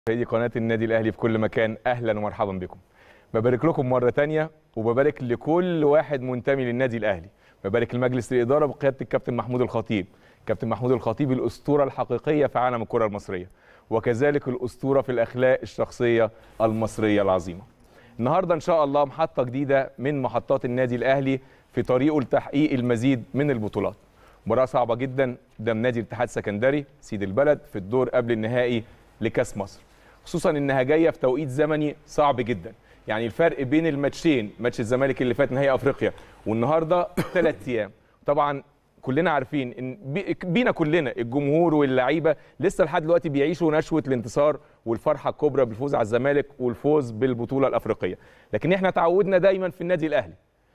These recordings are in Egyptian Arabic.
مشاهدي قناه النادي الاهلي في كل مكان اهلا ومرحبا بكم ببارك لكم مره تانية وببارك لكل واحد منتمي للنادي الاهلي ببارك لمجلس الاداره بقياده الكابتن محمود الخطيب كابتن محمود الخطيب الاسطوره الحقيقيه في عالم الكره المصريه وكذلك الاسطوره في الاخلاق الشخصيه المصريه العظيمه النهارده ان شاء الله محطه جديده من محطات النادي الاهلي في طريقه لتحقيق المزيد من البطولات مباراه صعبه جدا قدام نادي الاتحاد السكندري سيد البلد في الدور قبل النهائي لكاس مصر خصوصا انها جايه في توقيت زمني صعب جدا يعني الفرق بين الماتشين ماتش الزمالك اللي فات نهائي افريقيا والنهارده ثلاث ايام طبعا كلنا عارفين ان بي- بينا كلنا الجمهور واللعيبه لسه لحد دلوقتي بيعيشوا نشوه الانتصار والفرحه الكبرى بالفوز على الزمالك والفوز بالبطوله الافريقيه لكن احنا تعودنا دايما في النادي الاهلي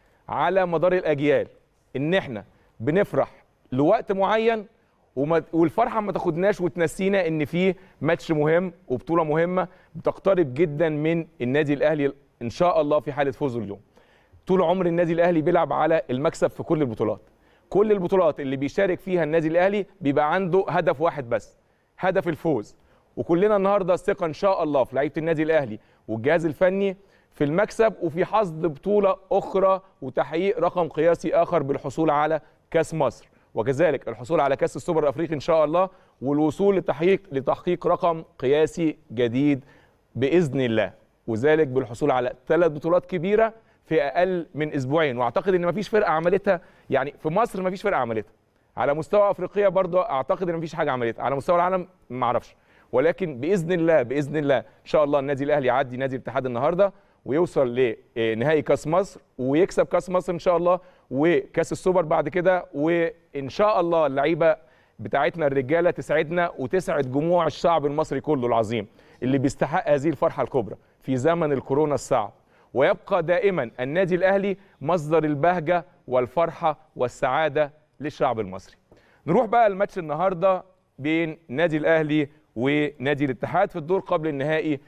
على مدار الاجيال ان احنا بنفرح لوقت معين وما والفرحه ما تاخدناش وتنسينا ان في ماتش مهم وبطوله مهمه بتقترب جدا من النادي الاهلي ان شاء الله في حاله فوزه اليوم طول عمر النادي الاهلي بيلعب على المكسب في كل البطولات كل البطولات اللي بيشارك فيها النادي الاهلي بيبقى عنده هدف واحد بس هدف الفوز وكلنا النهارده الثقه ان شاء الله في لعيبه النادي الاهلي والجهاز الفني في المكسب وفي حصد بطوله اخرى وتحقيق رقم قياسي اخر بالحصول على كاس مصر وكذلك الحصول على كاس السوبر الافريقي ان شاء الله والوصول لتحقيق لتحقيق رقم قياسي جديد باذن الله وذلك بالحصول على ثلاث بطولات كبيره في اقل من اسبوعين واعتقد ان مفيش فرقه عملتها يعني في مصر مفيش فرقه عملتها على مستوى افريقيا برضه اعتقد ان مفيش حاجه عملتها على مستوى العالم ما اعرفش ولكن باذن الله باذن الله ان شاء الله النادي الاهلي يعدي نادي الاتحاد النهارده ويوصل لنهائي كاس مصر ويكسب كاس مصر ان شاء الله وكاس السوبر بعد كده وان شاء الله اللعيبه بتاعتنا الرجاله تسعدنا وتسعد جموع الشعب المصري كله العظيم اللي بيستحق هذه الفرحه الكبرى في زمن الكورونا الصعب ويبقى دائما النادي الاهلي مصدر البهجه والفرحه والسعاده للشعب المصري. نروح بقى الماتش النهارده بين نادي الاهلي ونادي الاتحاد في الدور قبل النهائي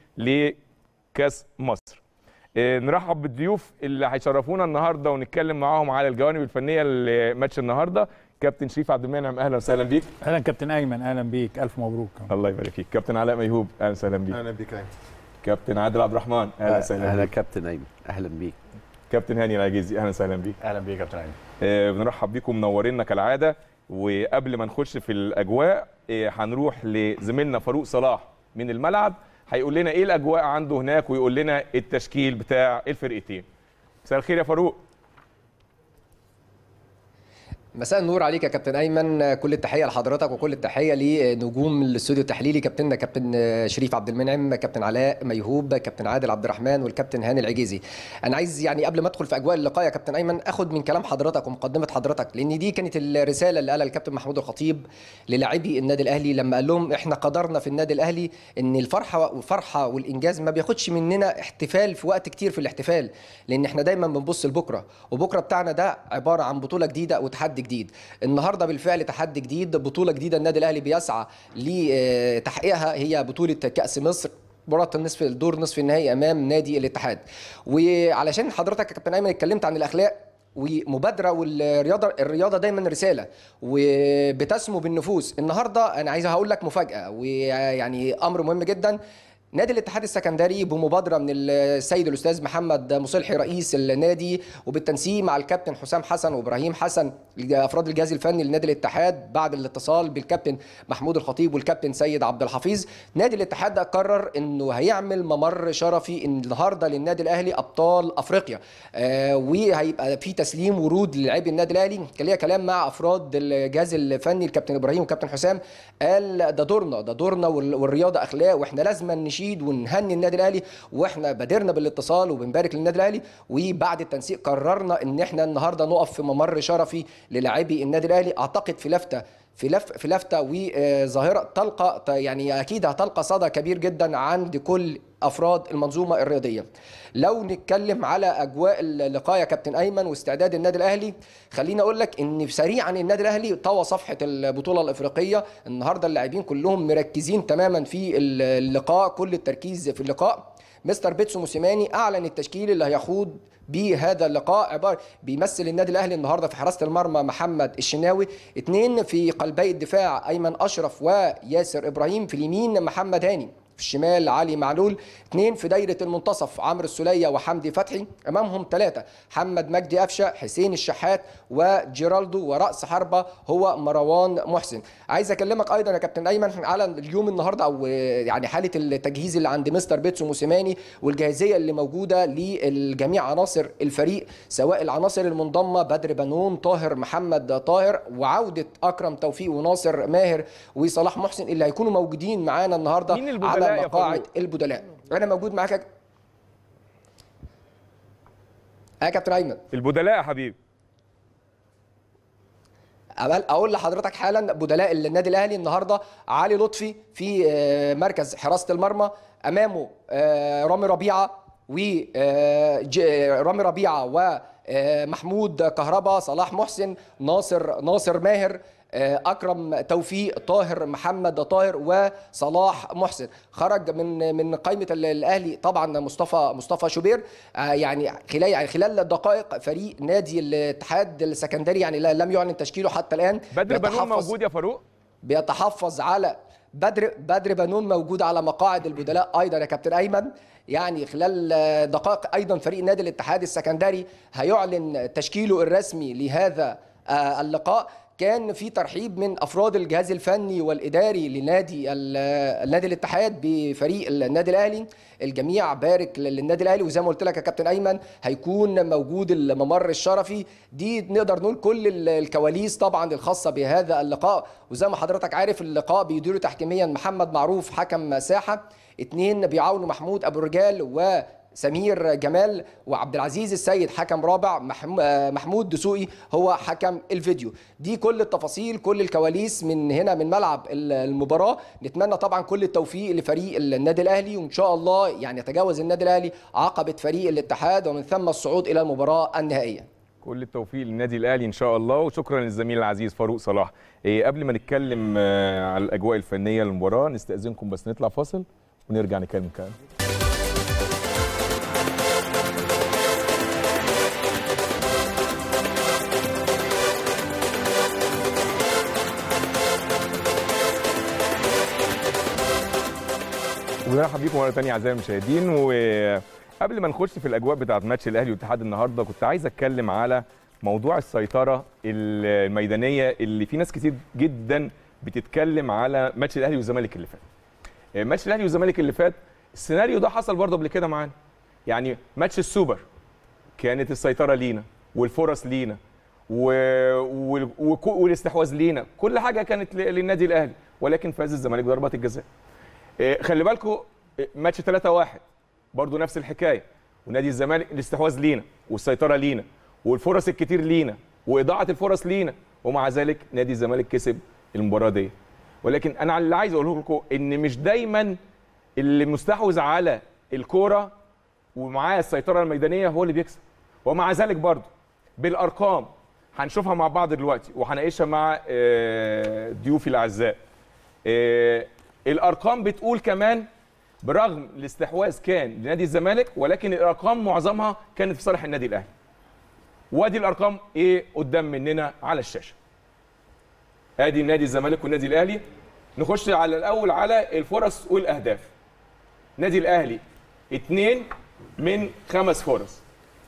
لكاس مصر. آه، نرحب بالضيوف اللي هيشرفونا النهارده ونتكلم معاهم على الجوانب الفنيه لماتش النهارده كابتن شريف عبد المنعم اهلا وسهلا بيك اهلا كابتن ايمن اهلا بيك الف مبروك الله يبارك فيك كابتن علاء ميهوب اهلا وسهلا بيك اهلا بك أيمن. كابتن عادل عبد الرحمن اهلا وسهلا اهلا بيك كابتن ايمن اهلا بيك كابتن هاني العجيزي اهلا وسهلا بيك اهلا بيك يا كابتن ايمن آه، بنرحب بيكم منورينا كالعاده وقبل ما نخش في الاجواء آه، هنروح لزميلنا فاروق صلاح من الملعب هيقول لنا ايه الاجواء عنده هناك ويقول لنا التشكيل بتاع الفرقتين مساء الخير يا فاروق مساء النور عليك يا كابتن ايمن كل التحيه لحضرتك وكل التحيه لنجوم الاستوديو التحليلي كابتننا كابتن شريف عبد المنعم كابتن علاء ميهوب كابتن عادل عبد الرحمن والكابتن هاني العجيزي انا عايز يعني قبل ما ادخل في اجواء اللقاء يا كابتن ايمن اخد من كلام حضرتك ومقدمه حضرتك لان دي كانت الرساله اللي قالها الكابتن محمود الخطيب للاعبي النادي الاهلي لما قال لهم احنا قدرنا في النادي الاهلي ان الفرحه والفرحه والانجاز ما بياخدش مننا احتفال في وقت كتير في الاحتفال لان احنا دايما بنبص لبكره وبكره بتاعنا ده عباره عن بطوله جديده وتحدي جديد النهارده بالفعل تحدي جديد بطوله جديده النادي الاهلي بيسعى لتحقيقها هي بطوله كاس مصر مباراة النصف الدور نصف النهائي امام نادي الاتحاد وعلشان حضرتك يا كابتن ايمن اتكلمت عن الاخلاق ومبادره والرياضه الرياضه دايما رساله وبتسمو بالنفوس النهارده انا عايز هقول لك مفاجاه ويعني امر مهم جدا نادي الاتحاد السكندري بمبادره من السيد الاستاذ محمد مصلحي رئيس النادي وبالتنسيق مع الكابتن حسام حسن وابراهيم حسن افراد الجهاز الفني لنادي الاتحاد بعد الاتصال بالكابتن محمود الخطيب والكابتن سيد عبد الحفيظ نادي الاتحاد ده قرر انه هيعمل ممر شرفي النهارده للنادي الاهلي ابطال افريقيا آه وهيبقى في تسليم ورود للاعبي النادي الاهلي كان ليا كلام مع افراد الجهاز الفني الكابتن ابراهيم والكابتن حسام قال ده دورنا ده دورنا وال- والرياضه اخلاق واحنا لازم نشيد ونهني النادي الاهلي واحنا بادرنا بالاتصال وبنبارك للنادي الاهلي وبعد التنسيق قررنا ان احنا النهارده نقف في ممر شرفي للاعبي النادي الاهلي اعتقد في لفته في لف في لفته وظاهره تلقى يعني اكيد هتلقى صدى كبير جدا عند كل افراد المنظومه الرياضيه. لو نتكلم على اجواء اللقاء يا كابتن ايمن واستعداد النادي الاهلي خليني اقول لك ان سريعا النادي الاهلي طوى صفحه البطوله الافريقيه النهارده اللاعبين كلهم مركزين تماما في اللقاء كل التركيز في اللقاء مستر بيتسو موسيماني اعلن التشكيل اللي هيخوض بهذا اللقاء عباره بيمثل النادي الاهلي النهارده في حراسه المرمى محمد الشناوي اثنين في قلبي الدفاع ايمن اشرف وياسر ابراهيم في اليمين محمد هاني في الشمال علي معلول اثنين في دايره المنتصف عمرو السوليه وحمدي فتحي امامهم ثلاثه محمد مجدي قفشه حسين الشحات وجيرالدو وراس حربه هو مروان محسن عايز اكلمك ايضا يا كابتن ايمن على اليوم النهارده او يعني حاله التجهيز اللي عند مستر بيتسو موسيماني والجاهزيه اللي موجوده للجميع عناصر الفريق سواء العناصر المنضمه بدر بنون طاهر محمد طاهر وعوده اكرم توفيق وناصر ماهر وصلاح محسن اللي هيكونوا موجودين معانا النهارده مين البدلاء على يا مقاعد فاروق؟ البدلاء انا موجود معاك يا- يا كابتن ايمن البدلاء يا حبيبي أقول- اقول لحضرتك حالا بدلاء النادي الاهلي النهارده علي لطفي في آه، مركز حراسه المرمى امامه آه، رامي ربيعه و آه، ج- آه، رامي ربيعه ومحمود كهربا صلاح محسن ناصر ناصر ماهر آه، اكرم توفيق طاهر محمد طاهر وصلاح محسن خرج من من قائمه ال- الاهلي طبعا مصطفى مصطفى شوبير آه، يعني خلال يعني خلال دقائق فريق نادي الاتحاد السكندري يعني لا- لم يعلن تشكيله حتى الان بدر بنون بيتحفظ- موجود يا فاروق بيتحفظ على بدر بدر بنون موجود على مقاعد البدلاء ايضا يا كابتن ايمن يعني خلال آه، دقائق ايضا فريق نادي الاتحاد السكندري هيعلن تشكيله الرسمي لهذا آه، اللقاء كان في ترحيب من افراد الجهاز الفني والاداري لنادي ال- النادي الاتحاد بفريق النادي الاهلي الجميع بارك للنادي الاهلي وزي ما قلت لك يا كابتن ايمن هيكون موجود الممر الشرفي دي نقدر نقول كل ال- الكواليس طبعا الخاصه بهذا اللقاء وزي ما حضرتك عارف اللقاء بيديره تحكيميا محمد معروف حكم ساحه اتنين بيعاونوا محمود ابو الرجال و سمير جمال وعبد العزيز السيد حكم رابع محم- آه، محمود دسوقي هو حكم الفيديو دي كل التفاصيل كل الكواليس من هنا من ملعب ال- المباراه نتمنى طبعا كل التوفيق لفريق النادي الاهلي وان شاء الله يعني يتجاوز النادي الاهلي عقبه فريق الاتحاد ومن ثم الصعود الى المباراه النهائيه كل التوفيق للنادي الاهلي ان شاء الله وشكرا للزميل العزيز فاروق صلاح إيه قبل ما نتكلم آه، على الاجواء الفنيه للمباراه نستاذنكم بس نطلع فاصل ونرجع نتكلم كلام ونرحب بيكم مره ثانيه اعزائي المشاهدين وقبل ما نخش في الاجواء بتاعه ماتش الاهلي والاتحاد النهارده كنت عايز اتكلم على موضوع السيطره الميدانيه اللي في ناس كتير جدا بتتكلم على ماتش الاهلي والزمالك اللي فات ماتش الاهلي والزمالك اللي فات السيناريو ده حصل برضه قبل كده معانا يعني ماتش السوبر كانت السيطره لينا والفرص لينا و... و... وك- والاستحواذ لينا كل حاجه كانت ل- للنادي الاهلي ولكن فاز الزمالك بضربات الجزاء إيه، خلي بالكم ماتش 3-1 برضو نفس الحكايه ونادي الزمالك الاستحواذ لينا والسيطره لينا والفرص الكتير لينا واضاعه الفرص لينا ومع ذلك نادي الزمالك كسب المباراه دي ولكن انا اللي عايز اقوله لكم ان مش دايما اللي مستحوذ على الكوره ومعاه السيطره الميدانيه هو اللي بيكسب ومع ذلك برضو بالارقام هنشوفها مع بعض دلوقتي وهناقشها مع آه، ضيوفي الاعزاء آه، الارقام بتقول كمان برغم الاستحواذ كان لنادي الزمالك ولكن الارقام معظمها كانت في صالح النادي الاهلي وادي الارقام ايه قدام مننا على الشاشه ادي نادي الزمالك والنادي الاهلي نخش على الاول على الفرص والاهداف نادي الاهلي اتنين من خمس فرص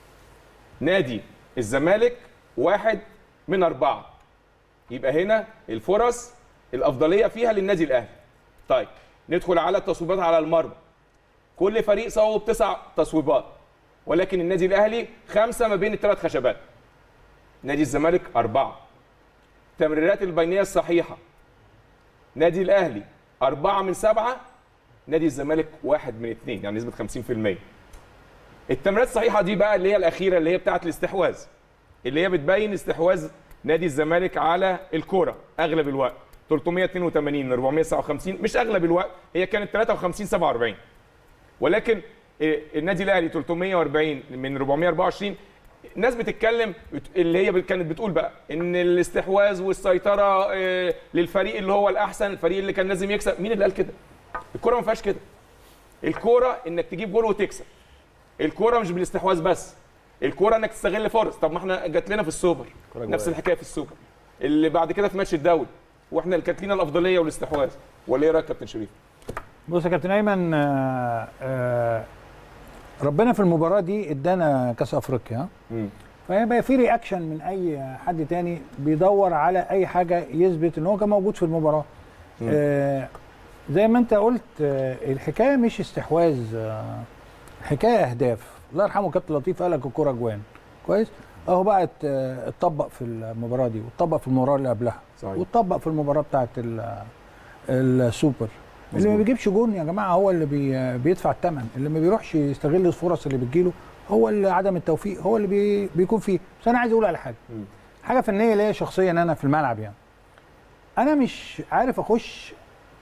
نادي الزمالك واحد من اربعه يبقى هنا الفرص الافضليه فيها للنادي الاهلي طيب ندخل على التصويبات على المرمى كل فريق صوب تسع تصويبات ولكن النادي الاهلي خمسه ما بين الثلاث خشبات نادي الزمالك اربعه التمريرات البينيه الصحيحه نادي الاهلي اربعه من سبعه نادي الزمالك واحد من اثنين يعني نسبه 50% التمريرات الصحيحه دي بقى اللي هي الاخيره اللي هي بتاعه الاستحواذ اللي هي بتبين استحواذ نادي الزمالك على الكوره اغلب الوقت 382 ل 457 مش اغلب الوقت هي كانت 53 47 ولكن إيه، النادي الاهلي 340 من 424 الناس بتتكلم بت- اللي هي كانت بتقول بقى ان الاستحواذ والسيطره إيه، للفريق اللي هو الاحسن الفريق اللي كان لازم يكسب مين اللي قال كده الكوره ما فيهاش كده الكوره انك تجيب جول وتكسب الكوره مش بالاستحواذ بس الكوره انك تستغل فرص طب ما احنا جات لنا في السوبر نفس الحكايه في السوبر اللي بعد كده في ماتش الدوري واحنا اللي كانت لنا الافضليه والاستحواذ ولا ايه رايك يا كابتن شريف بص يا كابتن ايمن آه، آه، ربنا في المباراه دي ادانا كاس افريقيا ها؟ مم. فيبقى في رياكشن من اي حد تاني بيدور على اي حاجه يثبت ان هو كان موجود في المباراه مم. آه زي ما انت قلت آه الحكايه مش استحواذ آه الحكايه اهداف الله يرحمه كابتن لطيف قال لك الكوره جوان كويس اهو بقى ات- آه، اتطبق في المباراه دي واتطبق في المباراه اللي قبلها صحيح واتطبق في المباراه بتاعت ال- السوبر اللي ما مظبوط. بيجيبش جون يا جماعه هو اللي بي بيدفع الثمن اللي ما بيروحش يستغل الفرص اللي بتجيله هو اللي عدم التوفيق هو اللي بي بيكون فيه بس انا عايز اقول على حاجه مم. حاجه فنيه ليا شخصيا انا في الملعب يعني انا مش عارف اخش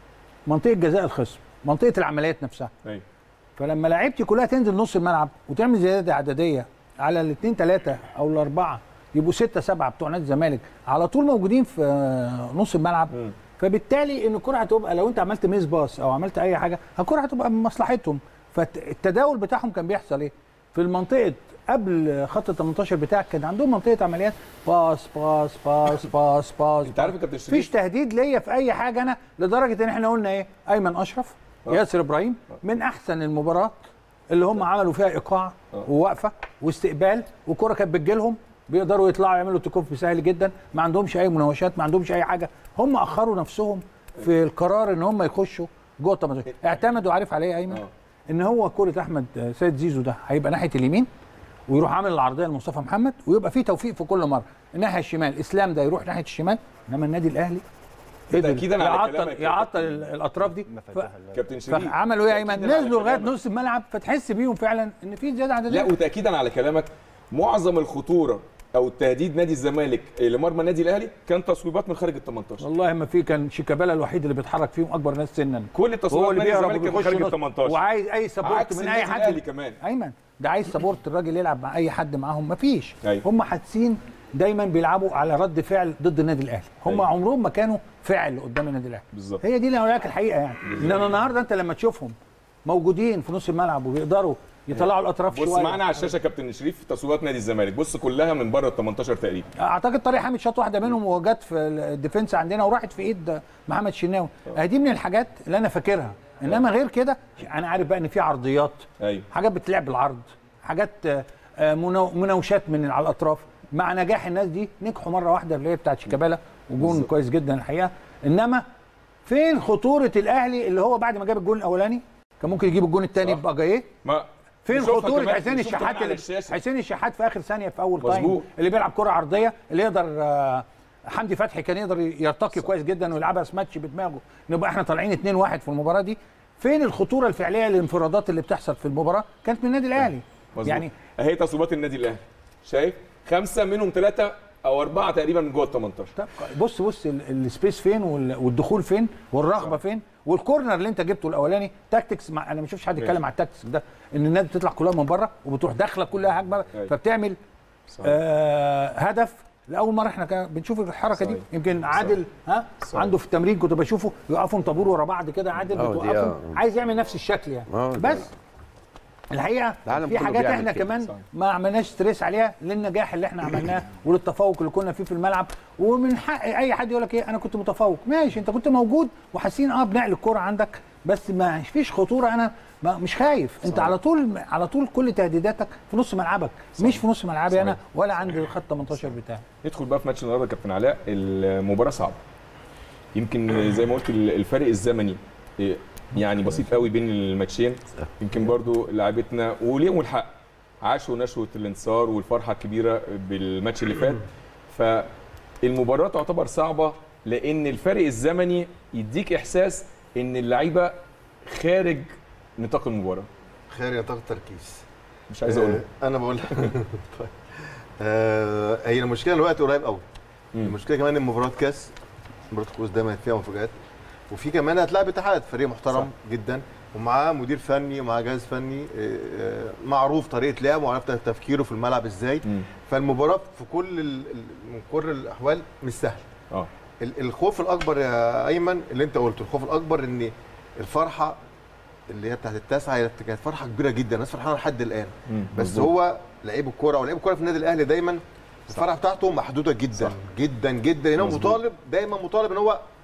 منطقه جزاء الخصم منطقه العمليات نفسها ايوه فلما لعيبتي كلها تنزل نص الملعب وتعمل زياده عدديه على الاثنين ثلاثه او الاربعه يبقوا ستة سبعة بتوع نادي الزمالك على طول موجودين في آه، نص الملعب مم. فبالتالي ان الكره هتبقى لو انت عملت ميس باس او عملت اي حاجه الكره هتبقى من مصلحتهم فالتداول بتاعهم كان بيحصل ايه في المنطقه قبل خط ال 18 بتاعك كان عندهم منطقه عمليات باس باس باس باس باس انت عارف يا كابتن شريف مفيش تهديد ليا في اي حاجه انا لدرجه ان احنا قلنا ايه ايمن اشرف آه. ياسر ابراهيم من احسن المباراه اللي هم عملوا فيها ايقاع آه. ووقفه واستقبال والكره كانت بتجيلهم بيقدروا يطلعوا يعملوا تكوف بسهل جدا ما عندهمش اي مناوشات ما عندهمش اي حاجه هم اخروا نفسهم في القرار ان هم يخشوا جوه ال 18 اعتمدوا عارف عليه ايمن آه. ان هو كره احمد سيد زيزو ده هيبقى ناحيه اليمين ويروح عامل العرضيه لمصطفى محمد ويبقى في توفيق في كل مره الناحيه الشمال اسلام ده يروح ناحيه الشمال انما النادي الاهلي قدر تأكيداً على يعطل كلامك يا يعطل كابتن. ال- الاطراف دي ف... كابتن شريف فعملوا ايه يا ايمن تأكيداً على نزلوا لغايه كلامك. نص الملعب فتحس بيهم فعلا ان في زياده لا عدديه وتاكيدا على كلامك معظم الخطوره او التهديد نادي الزمالك لمرمى النادي الاهلي كان تصويبات من خارج ال 18 والله ما في كان شيكابالا الوحيد اللي بيتحرك فيهم اكبر ناس سنا كل هو تصويبات اللي نادي بيهرب الزمالك كان من وبيخش خارج ال نص 18 وعايز اي سبورت عكس من النادي اي حد الاهلي كمان ايمن ده عايز سبورت الراجل يلعب مع اي حد معاهم مفيش أيوة. هم حاسين دايما بيلعبوا على رد فعل ضد النادي الاهلي هم أيوة. عمرهم ما كانوا فعل قدام النادي الاهلي بالظبط هي دي اللي هقول لك الحقيقه يعني انما النهارده انت لما تشوفهم موجودين في نص الملعب وبيقدروا يطلعوا الاطراف بص شويه معانا على الشاشه كابتن شريف تصويبات نادي الزمالك بص كلها من بره ال 18 تقريبا اعتقد طارق حامد شاط واحده منهم وجت في الديفنس عندنا وراحت في ايد محمد شناوي اهي دي من الحاجات اللي انا فاكرها انما غير كده انا عارف بقى ان في عرضيات ايوه حاجات بتلعب بالعرض حاجات آه، آه، منو- مناوشات من على الاطراف مع نجاح الناس دي نجحوا مره واحده اللي هي بتاعت شيكابالا وجون بالظبط. كويس جدا الحقيقه انما فين خطوره الاهلي اللي هو بعد ما جاب الجون الاولاني كان ممكن يجيب الجون الثاني صح. بأجاييه ما فين نشوفها خطوره كمان- حسين نشوف كمان الشحات على اللي الشاشة. حسين الشحات في اخر ثانيه في اول تايم مظبوط. اللي بيلعب كره عرضيه اللي يقدر آه، حمدي فتحي كان يقدر يرتقي كويس جدا ويلعبها سماتش بدماغه نبقى احنا طالعين 2-1 في المباراه دي فين الخطوره الفعليه للانفرادات اللي بتحصل في المباراه كانت من النادي الاهلي مظبوط. يعني اهي تصويبات النادي الاهلي شايف خمسه منهم ثلاثه او اربعه تقريبا من جوه ال 18 طب بص بص ال- السبيس فين وال- والدخول فين والرغبه فين والكورنر اللي انت جبته الاولاني تاكتكس مع انا ما شفتش حد ماشي. يتكلم على التاكتكس ده ان الناس بتطلع كلها من بره وبتروح داخله كلها هجمه أيوة. فبتعمل صح. آه هدف لاول مره احنا كان بنشوف الحركه دي صحيح. يمكن عادل ها صحيح. عنده في التمرين كنت بشوفه يقفهم طابور ورا بعض كده عادل آه، دي بتوقفهم آه. عايز يعمل نفس الشكل يعني آه، ده- بس الحقيقه العالم في كله حاجات بيعمل احنا كده، كمان صحيح. ما عملناش ستريس عليها للنجاح اللي احنا عملناه وللتفوق اللي كنا فيه في الملعب ومن حق اي حد يقول لك ايه انا كنت متفوق ماشي انت كنت موجود وحاسين اه بنقل الكوره عندك بس ما فيش خطوره انا ما مش خايف انت صحيح. على طول على طول كل تهديداتك في نص ملعبك مش في نص ملعبي انا صحيح. ولا عند خط 18 بتاعي ندخل بقى في ماتش النهارده يا كابتن علاء المباراه صعبه يمكن زي ما قلت الفرق الزمني إيه، يعني بسيط قوي بين الماتشين يمكن برضو لعيبتنا وليهم الحق عاشوا نشوه الانتصار والفرحه الكبيره بالماتش اللي فات فالمباراه تعتبر صعبه لان الفرق الزمني يديك احساس ان اللعيبه خارج نطاق المباراه خير نطاق التركيز مش عايز اقول آه، انا بقول طيب. آه، هي المشكله الوقت قريب قوي مم. المشكله كمان ان مباراه كاس مباراه كاس دايما فيها مفاجات وفي كمان هتلاعب اتحاد فريق محترم صح. صح. جدا ومعاه مدير فني ومعاه جهاز فني آه، آه، معروف طريقه لعبه وعارف تفكيره في الملعب ازاي مم. فالمباراه في كل ال- ال- من كل الاحوال مش سهل اه ال- الخوف الاكبر يا ايمن اللي انت قلته الخوف الاكبر ان الفرحه اللي هي بتاعت التاسعه هي كانت فرحه كبيره جدا الناس فرحانه لحد الان مم. بس مظبوط. هو لعيب الكوره ولعيب الكوره في النادي الاهلي دايما الفرحه بتاعته محدوده جدا صح. جدا جدا لانه مظبوط. مطالب دايما مطالب ان هو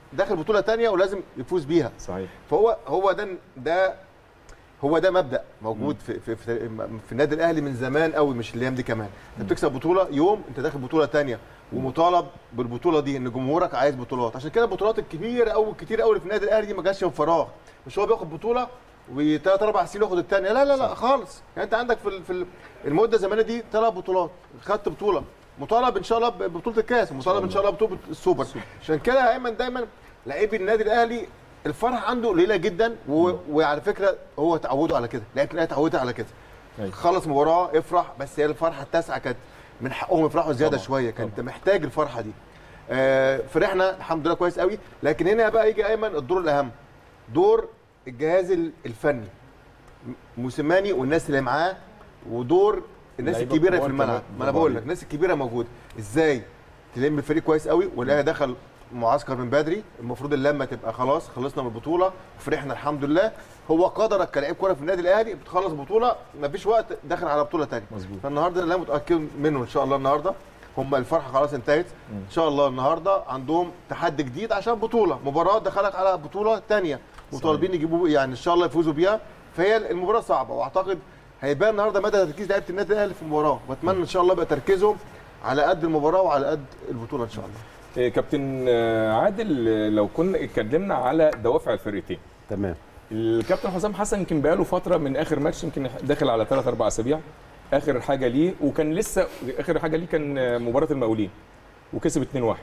داخل بطوله تانية ولازم يفوز بيها صحيح فهو هو ده ده هو ده مبدا موجود في في في, في النادي الاهلي من زمان قوي مش الايام دي كمان انت بتكسب بطوله يوم انت داخل بطوله تانية ومطالب بالبطوله دي ان جمهورك عايز بطولات عشان كده البطولات الكبيره قوي كتير قوي في النادي الاهلي دي ما جاتش من فراغ مش هو بياخد بطوله وثلاث اربع سنين ياخد الثانيه لا لا لا خالص يعني انت عندك في ال- في ال- المده الزمنيه دي ثلاث بطولات خدت بطوله مطالب ان شاء الله ببطوله الكاس مطالب ان شاء الله ببطوله السوبر عشان كده ايمن دايما لعيب النادي الاهلي الفرح عنده قليله جدا و... وعلى فكره هو تعوده على كده لعيبه الاهلي اتعودت على كده أيوة. خلص مباراه افرح بس هي الفرحه التاسعه كانت من حقهم يفرحوا زياده طبعاً، شويه كنت محتاج الفرحه دي آه فرحنا الحمد لله كويس قوي لكن هنا بقى يجي ايمن الدور الاهم دور الجهاز ال- الفني م- موسيماني والناس اللي معاه ودور الناس اللعيبة الكبيره في الكبار الملعب كمان. ما انا برافو بقول عليك. لك الناس الكبيره موجوده ازاي تلم الفريق كويس قوي والاهلي دخل معسكر من بدري المفروض اللمه تبقى خلاص خلصنا من البطوله وفرحنا الحمد لله هو قدرك كلاعب كوره في النادي الاهلي بتخلص بطوله مفيش وقت داخل على بطوله ثانيه مظبوط. فالنهارده اللي انا متاكد منه ان شاء الله النهارده هم الفرحه خلاص انتهت ان شاء الله النهارده عندهم تحدي جديد عشان بطوله مباراه دخلك على بطوله ثانيه مطالبين يجيبوا يعني ان شاء الله يفوزوا بيها فهي المباراه صعبه واعتقد هيبان النهارده مدى تركيز لعيبه النادي الاهلي في المباراه واتمنى ان شاء الله يبقى تركيزهم على قد المباراه وعلى قد البطوله ان شاء الله إيه، كابتن آه، عادل آه، لو كنا اتكلمنا على دوافع الفرقتين تمام الكابتن حسام حسن يمكن بقاله فتره من اخر ماتش يمكن داخل على ثلاث اربع اسابيع اخر حاجه ليه وكان لسه اخر حاجه ليه كان آه، مباراه المقاولين وكسب 2-1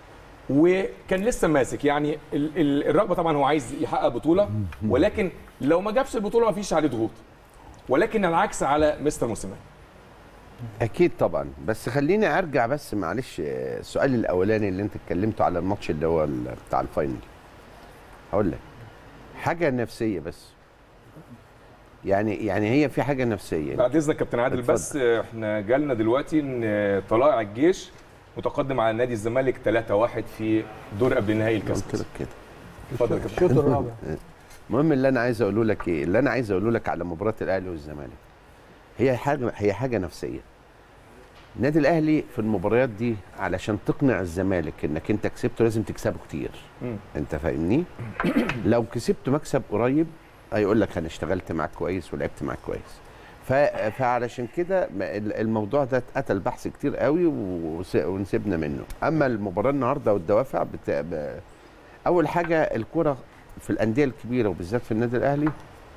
وكان لسه ماسك يعني ال- ال- الرغبه طبعا هو عايز يحقق بطوله ولكن لو ما جابش البطوله ما فيش عليه ضغوط ولكن العكس على مستر موسيماني اكيد طبعا بس خليني ارجع بس معلش آه، السؤال الاولاني اللي انت اتكلمته على الماتش اللي هو ال- بتاع الفاينل هقول لك حاجه نفسيه بس يعني يعني هي في حاجه نفسيه بعد اذنك كابتن عادل اتفضل. بس آه، احنا جالنا دلوقتي ان طلائع الجيش متقدم على نادي الزمالك 3-1 في دور قبل نهائي الكاس قلت لك كده اتفضل يا كابتن الشوط الرابع المهم اللي انا عايز اقوله لك ايه اللي انا عايز اقوله لك على مباراه الاهلي والزمالك هي حاجه هي حاجه نفسيه النادي الاهلي في المباريات دي علشان تقنع الزمالك انك انت كسبته لازم تكسبه كتير مم. انت فاهمني لو كسبته مكسب قريب هيقول لك انا اشتغلت معاك كويس ولعبت معاك كويس ف... فعلشان كده ما- ال- الموضوع ده اتقتل بحث كتير قوي وس- ونسيبنا منه اما المباراه النهارده والدوافع بت... ب... اول حاجه الكره في الانديه الكبيره وبالذات في النادي الاهلي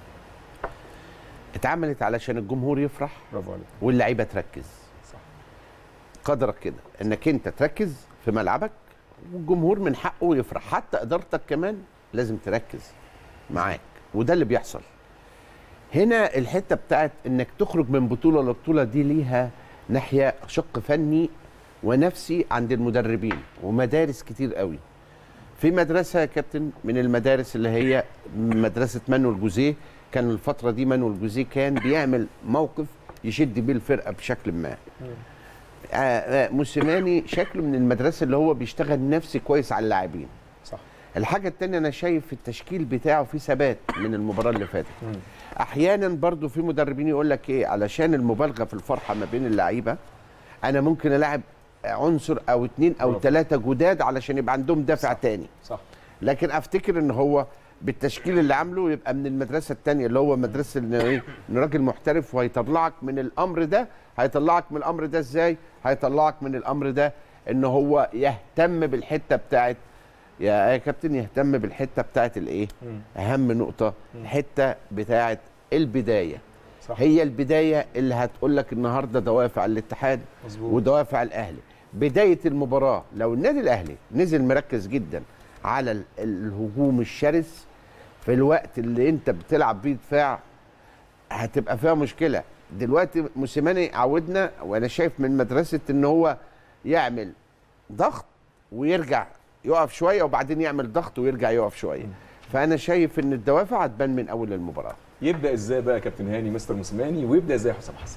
اتعملت علشان الجمهور يفرح برافو عليك واللعيبه تركز صح. قدرك كده انك انت تركز في ملعبك والجمهور من حقه يفرح حتى ادارتك كمان لازم تركز معاك وده اللي بيحصل هنا الحته بتاعت انك تخرج من بطوله لبطوله دي ليها ناحيه شق فني ونفسي عند المدربين ومدارس كتير قوي في مدرسه يا كابتن من المدارس اللي هي مدرسه مانويل جوزيه كان الفتره دي مانويل جوزيه كان بيعمل موقف يشد بيه الفرقه بشكل ما آه، آه، موسيماني شكله من المدرسه اللي هو بيشتغل نفسي كويس على اللاعبين صح الحاجه التانية انا شايف التشكيل بتاعه في ثبات من المباراه اللي فاتت احيانا برضو في مدربين يقول لك ايه علشان المبالغه في الفرحه ما بين اللعيبه انا ممكن العب عنصر او اتنين او برافو. ثلاثه جداد علشان يبقى عندهم دافع تاني صح لكن افتكر ان هو بالتشكيل اللي عامله يبقى من المدرسه الثانيه اللي هو مدرسه ان ايه ان راجل محترف وهيطلعك من الامر ده هيطلعك من الامر ده ازاي هيطلعك من الامر ده ان هو يهتم بالحته بتاعت يا يا كابتن يهتم بالحته بتاعت الايه اهم نقطه الحته بتاعت البدايه صح. هي البدايه اللي هتقول لك النهارده دوافع الاتحاد مظبوط. ودوافع الاهلي بدايه المباراه لو النادي الاهلي نزل مركز جدا على ال- الهجوم الشرس في الوقت اللي انت بتلعب بيه دفاع هتبقى فيها مشكله دلوقتي موسيماني عودنا وانا شايف من مدرسه ان هو يعمل ضغط ويرجع يقف شويه وبعدين يعمل ضغط ويرجع يقف شويه فانا شايف ان الدوافع هتبان من اول المباراه يبدا ازاي بقى يا كابتن هاني مستر موسيماني ويبدا ازاي حسام حسن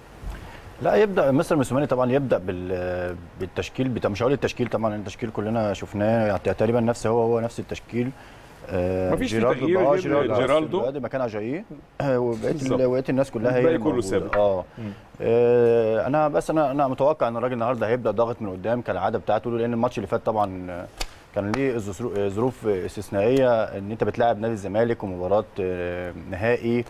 لا يبدا مستر موسيماني طبعا يبدا بال بالتشكيل بتاع مش هقول التشكيل طبعا التشكيل كلنا شفناه يعني تقريبا نفس هو هو نفس التشكيل آه، مفيش فيه جيرالدو تغيير آه، غير جيرالدو جيرالدو. دلوقتي مكان اجاييه آه، وبقيه بالظبط. ال- بقيه الناس كلها هي الباقي اللي كله موجودة. ثابت. اه آه، انا بس انا انا متوقع ان الراجل النهارده هيبدا ضاغط من قدام كالعاده بتاعته لان الماتش اللي فات طبعا آه، كان ليه ظرو- ظروف استثنائيه ان انت بتلاعب نادي الزمالك ومباراه آه، نهائي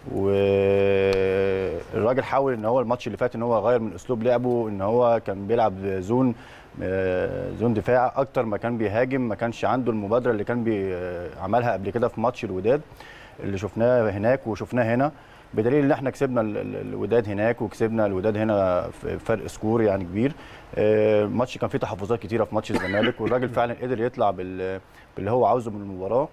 والراجل حاول ان هو الماتش اللي فات ان هو يغير من اسلوب لعبه ان هو كان بيلعب زون آه، زون دفاع اكتر ما كان بيهاجم ما كانش عنده المبادره اللي كان بيعملها قبل كده في ماتش الوداد اللي شفناه هناك وشفناه هنا بدليل ان احنا كسبنا ال- ال- الوداد هناك وكسبنا الوداد هنا في فرق سكور يعني كبير آه، الماتش كان فيه تحفظات كتيره في ماتش الزمالك والراجل فعلا قدر يطلع بال- باللي هو عاوزه من المباراه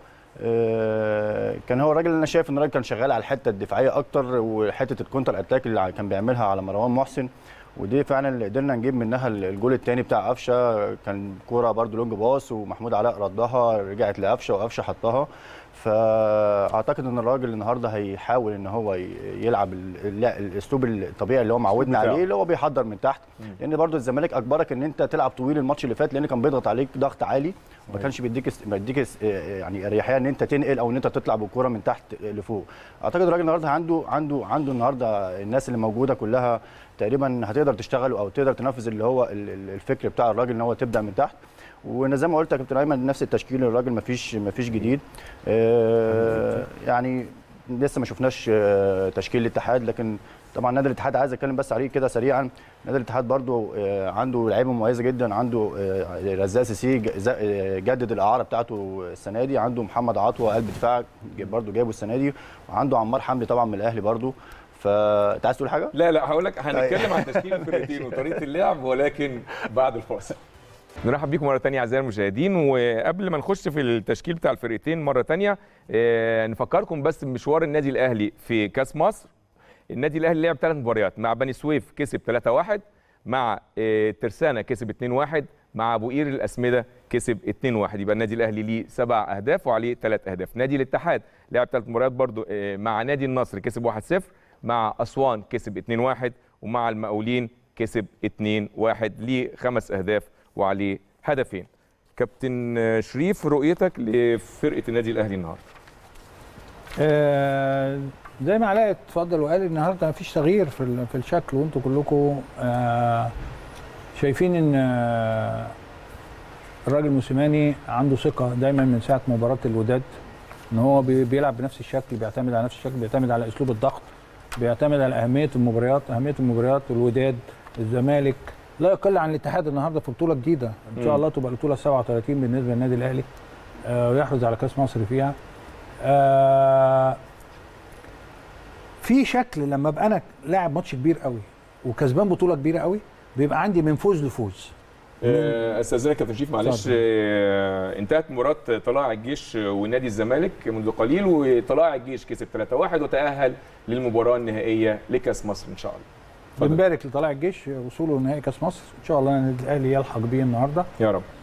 آه، كان هو الراجل اللي انا شايف ان الراجل كان شغال على الحته الدفاعيه اكتر وحته الكونتر اتاك اللي كان بيعملها على مروان محسن ودي فعلا اللي قدرنا نجيب منها الجول الثاني بتاع قفشه كان كوره برده لونج باص ومحمود علاء ردها رجعت لقفشه وقفشه حطها فاعتقد ان الراجل النهارده هيحاول ان هو ي- يلعب ال- ال- الاسلوب الطبيعي اللي هو معودنا بتاعه. عليه اللي هو بيحضر من تحت لان برده الزمالك اجبرك ان انت تلعب طويل الماتش اللي فات لان كان بيضغط عليك ضغط عالي وما كانش بيديك است- بيديك است- يعني اريحيه ان انت تنقل او ان انت تطلع بالكوره من تحت لفوق اعتقد الراجل النهارده عنده عنده عنده النهارده الناس اللي موجوده كلها تقريبا هتقدر تشتغل او تقدر تنفذ اللي هو ال- ال- الفكر بتاع الراجل ان هو تبدا من تحت وانا زي ما قلت يا كابتن ايمن نفس التشكيل الراجل ما فيش ما فيش جديد آه، يعني لسه ما شفناش آه، تشكيل الاتحاد لكن طبعا نادي الاتحاد عايز اتكلم بس عليه كده سريعا نادي الاتحاد برضو آه، عنده لعيبه مميزه جدا عنده آه، رزاق سيسي ج- ز- آه، جدد الاعاره بتاعته السنه دي عنده محمد عطوه قلب دفاع ج- برضو جابه السنه دي وعنده عمار حمدي طبعا من الاهلي برضو فانت عايز تقول حاجه؟ لا لا هقول لك هنتكلم عن تشكيل الفرقتين وطريقه اللعب ولكن بعد الفاصل نرحب بيكم مره تانية اعزائي المشاهدين وقبل ما نخش في التشكيل بتاع الفرقتين مره تانية آه، نفكركم بس بمشوار النادي الاهلي في كاس مصر النادي الاهلي لعب ثلاث مباريات مع بني سويف كسب 3-1 مع آه، ترسانة كسب 2-1 مع ابو قير الاسمده كسب 2-1 يبقى النادي الاهلي ليه سبع اهداف وعليه ثلاث اهداف نادي الاتحاد لعب ثلاث مباريات برضو آه، مع نادي النصر كسب 1-0 مع اسوان كسب 2-1 ومع المقاولين كسب 2-1 ليه خمس اهداف وعليه هدفين كابتن آه، شريف رؤيتك لفرقه النادي الاهلي النهارده آه، زي ما علاء اتفضل وقال النهارده مفيش تغيير في ال- في الشكل وانتم كلكم آه، شايفين ان آه، الراجل موسيماني عنده ثقه دايما من ساعه مباراه الوداد ان هو بي- بيلعب بنفس الشكل بيعتمد على نفس الشكل بيعتمد على اسلوب الضغط بيعتمد على اهميه المباريات اهميه المباريات الوداد الزمالك لا يقل عن الاتحاد النهارده في بطوله جديده ان شاء الله تبقى البطوله 37 بالنسبه للنادي الاهلي آه، ويحرز على كاس مصر فيها آه، في شكل لما ابقى انا لاعب ماتش كبير قوي وكسبان بطوله كبيره قوي بيبقى عندي من فوز لفوز آه، استاذنك كابتن شريف معلش اتفضل. آه، انتهت مباراه طلائع الجيش ونادي الزمالك منذ قليل وطلائع الجيش كسب 3-1 وتاهل للمباراه النهائيه لكاس مصر ان شاء الله اتفضل. بنبارك لطلائع الجيش وصوله لنهائي كاس مصر ان شاء الله النادي الاهلي يلحق بيه النهارده يا رب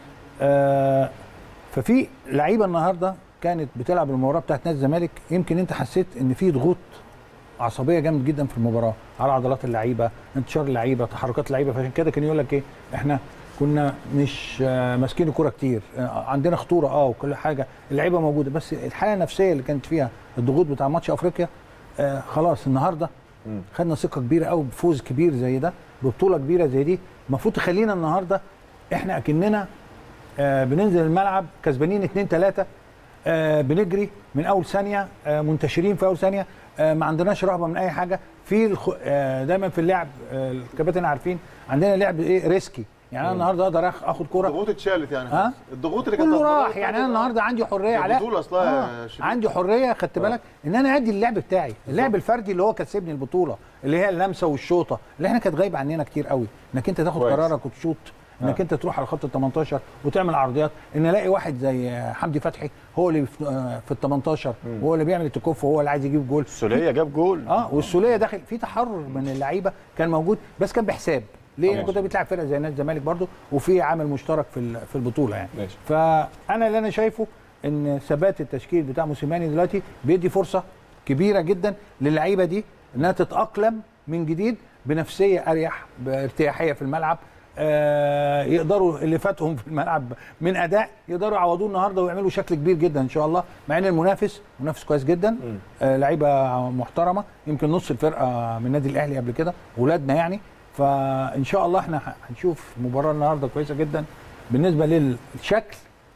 آه ففي لعيبه النهارده كانت بتلعب المباراه بتاعت نادي الزمالك يمكن انت حسيت ان في ضغوط عصبيه جامد جدا في المباراه على عضلات اللعيبه انتشار اللعيبه تحركات اللعيبه فعشان كده كان يقول لك ايه احنا كنا مش آه، ماسكين الكوره كتير آه، عندنا خطوره اه وكل حاجه اللعيبه موجوده بس الحاله النفسيه اللي كانت فيها الضغوط بتاع ماتش افريقيا آه خلاص النهارده مم. خدنا ثقه كبيره قوي بفوز كبير زي ده ببطوله كبيره زي دي المفروض تخلينا النهارده احنا اكننا آه بننزل الملعب كسبانين 2 3 آه بنجري من اول ثانيه آه منتشرين في اول ثانيه آه ما عندناش رهبه من اي حاجه في الخ... آه دايما في اللعب آه الكباتن عارفين عندنا لعب ايه ريسكي يعني انا النهارده اقدر آخ- اخد كوره الضغوط اتشالت يعني ها؟ الضغوط اللي كانت كله في المباراة راح يعني انا النهارده عندي حريه هي علاء بطولة أصلها يا آه. شريف. عندي حريه خدت بالك ان انا ادي اللعب بتاعي اللعب الفردي اللي هو كسبني البطوله اللي هي اللمسه والشوطه اللي احنا كانت غايبه عننا كتير قوي انك انت تاخد كويس. قرارك وتشوط انك آه. انت تروح على خط ال 18 وتعمل عرضيات ان الاقي واحد زي حمدي فتحي هو اللي في آه، في ال 18 وهو اللي بيعمل التكوف وهو اللي عايز يجيب جول السوليه جاب جول اه والسوليه داخل في تحرر من اللعيبه كان موجود بس كان بحساب ليه؟ ماشي. كنت بتلعب فرقه زي نادي الزمالك برضو وفي عامل مشترك في ال- في البطوله يعني ماشي. فانا اللي انا شايفه ان ثبات التشكيل بتاع موسيماني دلوقتي بيدي فرصه كبيره جدا للعيبه دي انها تتاقلم من جديد بنفسيه اريح بارتياحيه في الملعب آه يقدروا اللي فاتهم في الملعب من اداء يقدروا يعوضوه النهارده ويعملوا شكل كبير جدا ان شاء الله مع ان المنافس منافس كويس جدا آه لعيبه محترمه يمكن نص الفرقه من النادي الاهلي قبل كده ولادنا يعني فان شاء الله احنا هنشوف مباراه النهارده كويسه جدا بالنسبه للشكل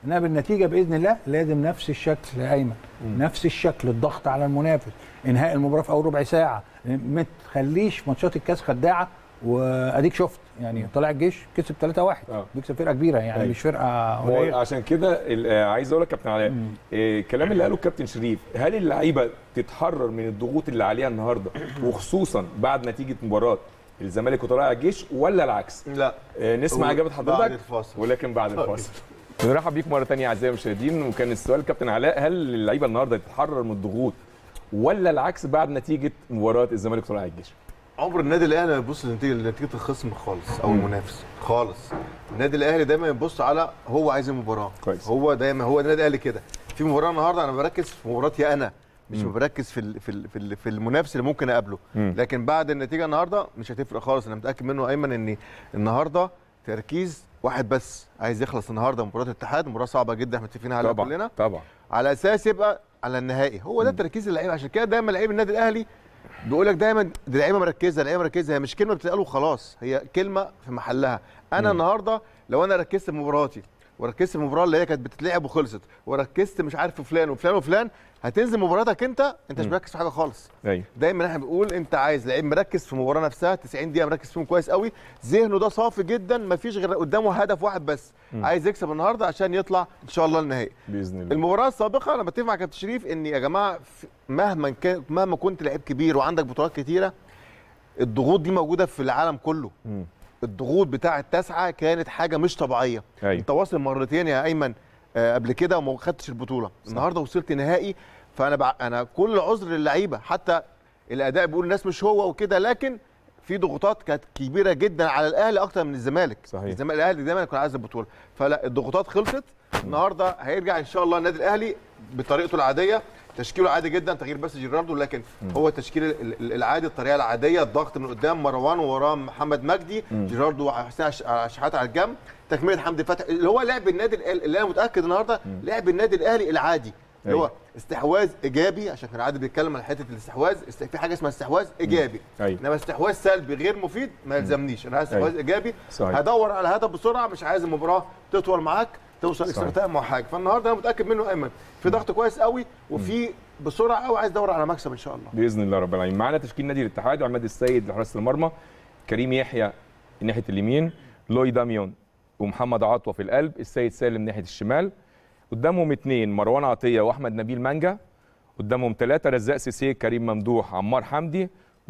انها بالنتيجه باذن الله لازم نفس الشكل يا ايمن نفس الشكل الضغط على المنافس انهاء المباراه في اول ربع ساعه ما تخليش ماتشات الكاس خداعه واديك شفت يعني طلع الجيش كسب 3-1 آه. بيكسب فرقه كبيره يعني أيوة. مش فرقه هو قليله عشان كده ال- آه، عايز اقول لك كابتن علاء آه، الكلام اللي قاله الكابتن شريف هل اللعيبه تتحرر من الضغوط اللي عليها النهارده وخصوصا بعد نتيجه مباراه الزمالك وطلائع الجيش ولا العكس؟ لا آه، نسمع هو اجابه بعد حضرتك الفاصل. ولكن بعد الفاصل بنرحب بيك مره ثانيه اعزائي المشاهدين وكان السؤال الكابتن علاء هل اللعيبه النهارده تتحرر من الضغوط ولا العكس بعد نتيجه مباراه الزمالك وطلائع الجيش؟ عمر النادي الاهلي ما يبص لنتيجه لنتيجه الخصم خالص او المنافس خالص النادي الاهلي دايما يبص على هو عايز المباراه كويس. هو دايما هو النادي الاهلي كده في مباراه النهارده انا بركز في مباراتي انا مش بركز في ال- في ال- في, ال- في المنافس اللي ممكن اقابله مم. لكن بعد النتيجه النهارده مش هتفرق خالص انا متاكد منه ايمن ان النهارده تركيز واحد بس عايز يخلص النهارده مباراه الاتحاد مباراه صعبه جدا احنا متفقين عليها طبعا كلنا طبعا على اساس يبقى على النهائي هو ده تركيز اللعيبه عشان كده دايما لعيب النادي الاهلي بيقول لك دايما دي لعيبه مركزه لعيبه مركزه هي مش كلمه بتتقال وخلاص هي كلمه في محلها انا النهارده لو انا ركزت في مباراتي وركزت في المباراه اللي هي كانت بتتلعب وخلصت وركزت مش عارف في فلان وفلان وفلان هتنزل مباراتك انت انت مش مركز في حاجه خالص ايوه دايما احنا بنقول انت عايز لعيب مركز في المباراه نفسها 90 دقيقه مركز فيهم كويس قوي ذهنه ده صافي جدا مفيش غير قدامه هدف واحد بس عايز يكسب النهارده عشان يطلع ان شاء الله النهائي باذن الله المباراه السابقه انا بتفق مع كابتن شريف ان يا جماعه في- مهما كان مهما كنت لعيب كبير وعندك بطولات كتيره الضغوط دي موجوده في العالم كله مم. الضغوط بتاع التاسعه كانت حاجه مش طبيعيه أيوة. انت واصل مرتين يا ايمن آه، قبل كده وما خدتش البطوله النهارده وصلت نهائي فانا بع... انا كل عذر للعيبه حتى الاداء بيقول الناس مش هو وكده لكن في ضغوطات كانت كبيره جدا على الاهلي اكتر من الزمالك صحيح. الزمالك الاهلي دايما يكون عايز البطوله فلا الضغوطات خلصت النهارده هيرجع ان شاء الله النادي الاهلي بطريقته العاديه تشكيله عادي جدا تغيير بس جيراردو لكن هو التشكيل ال- ال- العادي الطريقه العاديه الضغط من قدام مروان ووراه محمد مجدي جيراردو وحسين عش- شحات على الجنب تكمله حمدي فتحي اللي هو لعب النادي الأهلي- اللي انا متاكد النهارده لعب النادي الاهلي العادي اللي هو أيوة. استحواذ ايجابي عشان كان عادي بيتكلم عن حته الاستحواذ است- في حاجه اسمها استحواذ ايجابي أيوة. انما استحواذ سلبي غير مفيد ما يلزمنيش انا عايز استحواذ أيوة. ايجابي صحيح. هدور على هدف بسرعه مش عايز المباراه تطول معاك توصل اكسترا صحيح. تايم او حاجه فالنهارده انا متاكد منه ايمن في ضغط كويس قوي وفي بسرعه قوي عايز ادور على مكسب ان شاء الله باذن الله رب العالمين معانا تشكيل نادي الاتحاد عماد السيد لحراسه المرمى كريم يحيى ناحيه اليمين لوي داميون ومحمد عطوه في القلب السيد سالم ناحيه الشمال قدامهم اثنين مروان عطيه واحمد نبيل مانجا قدامهم ثلاثه رزاق سيسي كريم ممدوح عمار حمدي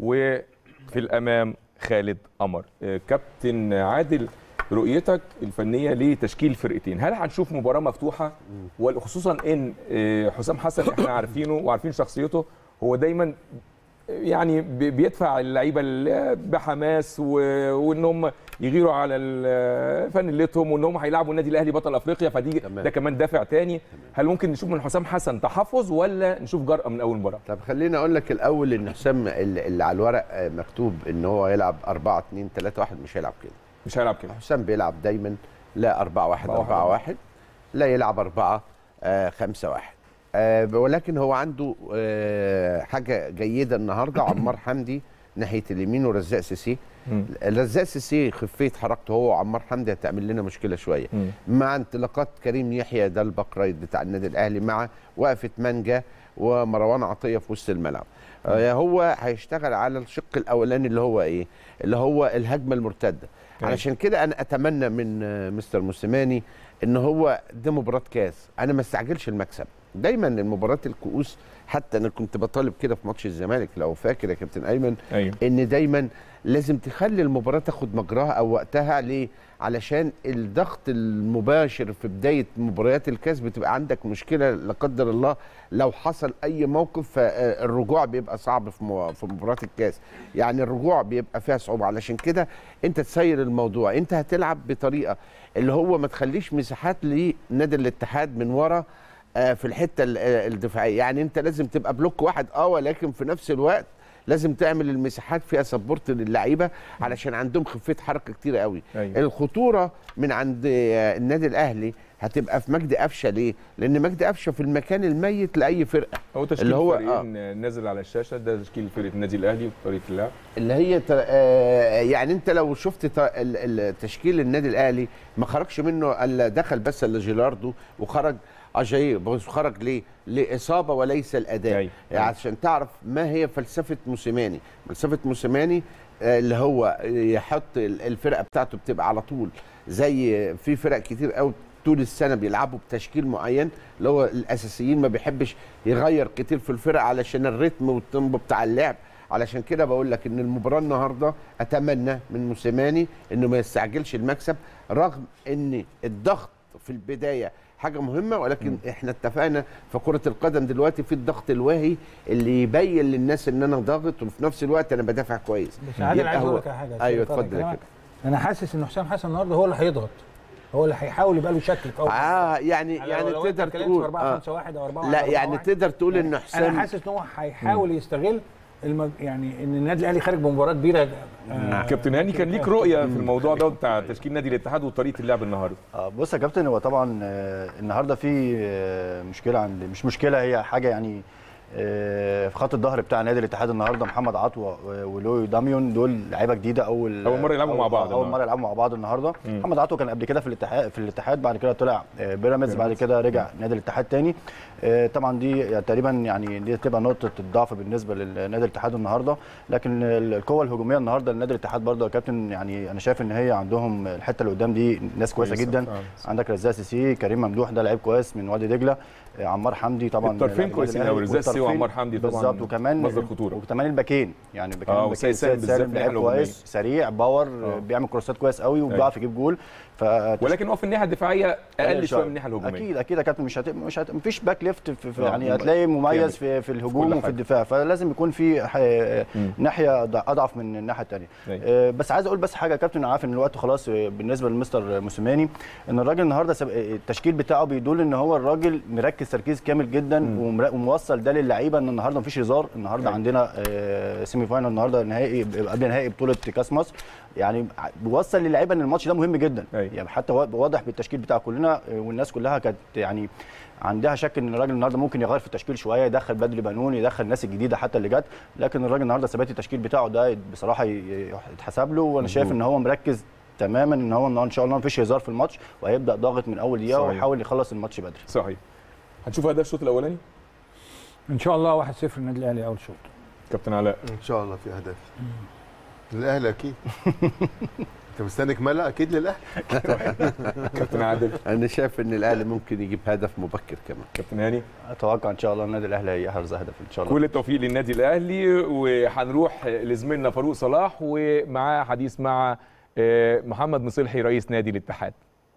وفي الامام خالد قمر آه، كابتن عادل رؤيتك الفنيه لتشكيل الفرقتين هل هنشوف مباراه مفتوحه وخصوصا ان آه، حسام حسن احنا عارفينه وعارفين شخصيته هو دايما يعني بي- بيدفع اللعيبه ال- بحماس و... وان هم يغيروا على ال- فانيلتهم وان هم هيلعبوا النادي الاهلي بطل افريقيا فدي تمام. ده كمان دافع تاني هل ممكن نشوف من حسام حسن تحفظ ولا نشوف جرأه من اول مباراه طب خليني اقول لك الاول ان حسام ال- اللي على الورق آه، مكتوب ان هو يلعب 4 2 3 1 مش هيلعب كده مش هيلعب كده حسام بيلعب دايما لا 4 1 4 4 1 لا يلعب 4 5 1 ولكن هو عنده آه، حاجه جيده النهارده عمار حمدي ناحيه اليمين ورزاق سيسي مم. رزاق سيسي خفيه حركته هو وعمار حمدي هتعمل لنا مشكله شويه مم. مع انطلاقات كريم يحيى ده الباك رايت بتاع النادي الاهلي مع وقفه مانجا ومروان عطيه في وسط الملعب آه، هو هيشتغل على الشق الاولاني اللي هو ايه اللي هو الهجمه المرتده أيوة. علشان كده انا اتمنى من آه، مستر موسيماني ان هو ده مباراه كاس انا ما استعجلش المكسب دايما المباراه الكؤوس حتى انا كنت بطالب كده في ماتش الزمالك لو فاكر يا كابتن ايمن ايوه ان دايما لازم تخلي المباراه تاخد مجراها او وقتها ليه علشان الضغط المباشر في بدايه مباريات الكاس بتبقى عندك مشكله لا قدر الله لو حصل اي موقف فالرجوع بيبقى صعب في مو- في مباراه الكاس يعني الرجوع بيبقى فيها صعوبه علشان كده انت تسير الموضوع انت هتلعب بطريقه اللي هو ما تخليش مساحات لنادي الاتحاد من ورا آه، في الحته ال- آه، الدفاعيه يعني انت لازم تبقى بلوك واحد اه ولكن في نفس الوقت لازم تعمل المساحات فيها سبورت للعيبه علشان عندهم خفيه حركه كتيره قوي أيوة. الخطوره من عند آه، النادي الاهلي هتبقى في مجدي قفشه ليه؟ لان مجدي قفشه في المكان الميت لاي فرقه هو تشكيل اللي هو- الفريقين نازل على الشاشه ده تشكيل فرقه النادي الاهلي وطريقه اللعب اللي هي تر... آه يعني انت لو شفت ت... ال- ال- تشكيل النادي الاهلي ما خرجش منه الا دخل بس الا جيلاردو وخرج اجاي بس خرج ليه؟ لاصابه وليس الاداء أيوة. يعني عشان تعرف ما هي فلسفه موسيماني فلسفه موسيماني آه، اللي هو يحط ال- الفرقه بتاعته بتبقى على طول زي في فرق كتير قوي طول السنه بيلعبوا بتشكيل معين اللي هو الاساسيين ما بيحبش يغير كتير في الفرق علشان الريتم والتيمبو بتاع اللعب علشان كده بقول لك ان المباراه النهارده اتمنى من موسيماني انه ما يستعجلش المكسب رغم ان الضغط في البدايه حاجه مهمه ولكن م. احنا اتفقنا في كره القدم دلوقتي في الضغط الواهي اللي يبين للناس ان انا ضاغط وفي نفس الوقت انا بدافع كويس بس عادل يبقى عايز هو- اقول لك على حاجه ايوه أقطع اتفضل يا كلامك. كابتن انا حاسس ان حسام حسن النهارده هو اللي هيضغط هو اللي هيحاول يبقى له شكل في اول اه يعني يعني يعني لو أنت تقدر اتكلمت تقول في 4 آه 5 1 او 4 لا 4 يعني 1. تقدر تقول ان انا حسام حاسس ان هو هيحاول يستغل المج... يعني ان النادي الاهلي خارج بمباراه كبيره آه كابتن هاني كان ليك رؤيه في الموضوع ده بتاع تشكيل نادي الاتحاد وطريقه اللعب النهارده آه، بص يا كابتن هو طبعا آه، النهارده في آه، مشكله عند مش مشكله هي حاجه يعني آه، في خط الظهر بتاع نادي الاتحاد النهارده محمد عطوه و- ولوي داميون دول لعيبه جديده اول أول مرة يلعبوا أول- مع بعض اول النهاردة. مره يلعبوا مع بعض النهارده مم. محمد عطوه كان قبل كده في الاتحاد في الاتحاد بعد كده طلع آه، بيراميدز بعد كده رجع نادي الاتحاد تاني آه، طبعا دي يعني تقريبا يعني دي تبقى نقطه الضعف بالنسبه للنادي الاتحاد النهارده لكن ال- القوه الهجوميه النهارده لنادي الاتحاد برضه يا كابتن يعني انا شايف ان هي عندهم الحته اللي قدام دي ناس كويسه كويسة جدا فعلا. عندك رزاق سيسي كريم ممدوح ده لعيب كويس من وادي دجله آه، عمار حمدي طبعا الطرفين لاعب كويسين النادي أوي، الأهلي. رزاق سيسي والطرفين وعمار حمدي طبعاً بالظبط وكمان مصدر خطورة. وكمان الباكين يعني الباكين آه، الباكين وسيد سالم بالذات سالم في لعيب الناحية كويس الهجومية. سريع باور آه. بيعمل كروسات كويس قوي وبيعرف يجيب جول ف ولكن هو في الناحيه الدفاعيه اقل شويه من الناحيه الهجوميه اكيد اكيد يا كابتن مش هت... مش هت... مفيش باك ليفت في... في آه، يعني مم. هتلاقي كامل. مميز في في الهجوم كل وفي حاجة. الدفاع فلازم يكون في ح... مم. ناحيه ض- اضعف من الناحيه الثانيه أيوة. آه، بس عايز اقول بس حاجه يا كابتن انا عارف ان الوقت خلاص آه، بالنسبه لمستر موسيماني ان الراجل النهارده سب... آه، التشكيل بتاعه بيدل ان هو الراجل مركز تركيز كامل جدا ومر... وموصل ده للعيبه ان النهارده مفيش هزار النهارده أيوة. عندنا آه، سيمي فاينال النهارده نهائي قبل نهائي بطوله كاس مصر يعني ع- بيوصل للعيبه ان الماتش ده مهم جدا أيوة. يعني حتى وا- واضح بالتشكيل بتاع كلنا آه، والناس كلها كانت يعني عندها شك ان الراجل النهارده ممكن يغير في التشكيل شويه يدخل بدري بنون يدخل الناس الجديده حتى اللي جت لكن الراجل النهارده ثبات التشكيل بتاعه ده بصراحه ي- يتحسب له وانا شايف ان هو مركز تماما ان هو ان شاء الله مفيش هزار في الماتش وهيبدا ضاغط من اول دقيقه صحيح. ويحاول يخلص الماتش بدري صحيح هنشوف اهداف الشوط الاولاني ان شاء الله 1-0 النادي الاهلي اول شوط كابتن علاء ان شاء الله في اهداف للاهلي اكيد انت مستني كمالة اكيد للاهلي كابتن عادل انا شايف ان الاهلي ممكن يجيب هدف مبكر كمان كابتن هاني اتوقع ان شاء الله النادي الاهلي هيحرز هدف ان شاء الله كل التوفيق للنادي الاهلي وهنروح لزميلنا فاروق صلاح ومعاه حديث مع آه، محمد مصلحي رئيس نادي الاتحاد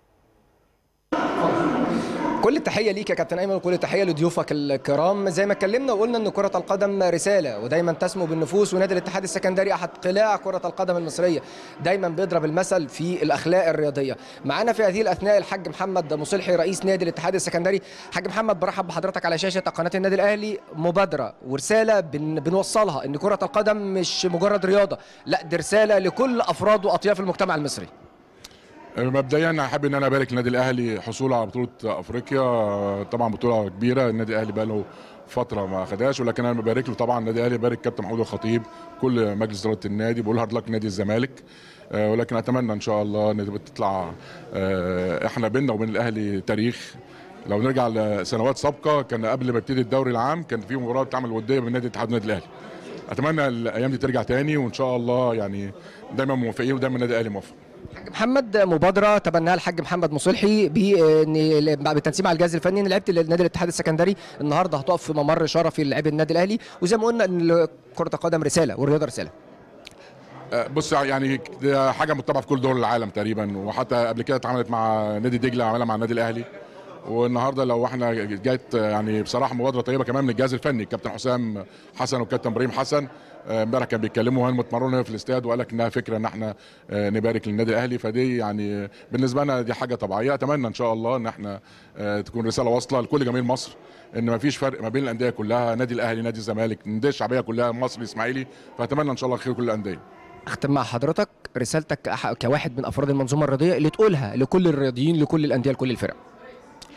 كل التحيه ليك يا كابتن ايمن وكل التحيه لضيوفك الكرام زي ما اتكلمنا وقلنا ان كره القدم رساله ودايما تسمو بالنفوس ونادي الاتحاد السكندري احد قلاع كره القدم المصريه دايما بيضرب المثل في الاخلاق الرياضيه معانا في هذه الاثناء الحاج محمد مصلحي رئيس نادي الاتحاد السكندري حاج محمد برحب بحضرتك على شاشه قناه النادي الاهلي مبادره ورساله بن بنوصلها ان كره القدم مش مجرد رياضه لا دي رساله لكل افراد واطياف المجتمع المصري مبدئيا احب ان انا ابارك للنادي الاهلي حصوله على بطوله افريقيا طبعا بطوله كبيره النادي الاهلي بقى له فتره ما خدهاش ولكن انا ببارك له طبعا النادي الاهلي بارك كابتن محمود الخطيب كل مجلس اداره النادي بقول هارد لك نادي الزمالك آه، ولكن اتمنى ان شاء الله ان تطلع آه، احنا بيننا وبين الاهلي تاريخ لو نرجع لسنوات سابقه كان قبل ما يبتدي الدوري العام كان في مباراه بتعمل وديه بين نادي الاتحاد والنادي الاهلي اتمنى الايام دي ترجع تاني وان شاء الله يعني دايما موفقين ودايما النادي الاهلي موفق حاج محمد مبادره تبناها الحاج محمد مصلحي بان بالتنسيق مع الجهاز الفني ان لعيبه النادي الاتحاد السكندري النهارده هتقف في ممر شرفي للاعبي النادي الاهلي وزي ما قلنا ان كره القدم رساله والرياضه رساله آه، بص يعني ده حاجه متبعه في كل دول العالم تقريبا وحتى قبل كده اتعملت مع نادي دجله عملها مع النادي الاهلي والنهارده لو احنا جت يعني بصراحه مبادره طيبه كمان من الجهاز الفني الكابتن حسام حسن والكابتن ابراهيم حسن آه، امبارح كانوا بيتكلموا وهم متمرنوا هنا في الاستاد وقال لك انها فكره ان احنا آه، نبارك للنادي الاهلي فدي يعني بالنسبه لنا دي حاجه طبيعيه اتمنى ان شاء الله ان احنا آه، تكون رساله واصله لكل جماهير مصر ان ما فيش فرق ما بين الانديه كلها نادي الاهلي نادي الزمالك الانديه الشعبيه كلها مصر الاسماعيلي فاتمنى ان شاء الله خير كل الانديه اختم مع حضرتك رسالتك كأح- كواحد من افراد المنظومه الرياضيه اللي تقولها لكل الرياضيين لكل الانديه لكل الفرق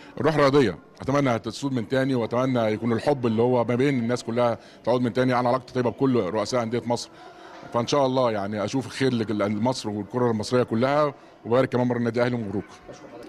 الروح الرياضيه اتمنى تسود من تاني واتمنى يكون الحب اللي هو ما بين الناس كلها تعود من تاني انا علاقتي طيبه بكل رؤساء انديه مصر فان شاء الله يعني اشوف خير لمصر والكره المصريه كلها وبارك كمان مره النادي الاهلي ومبروك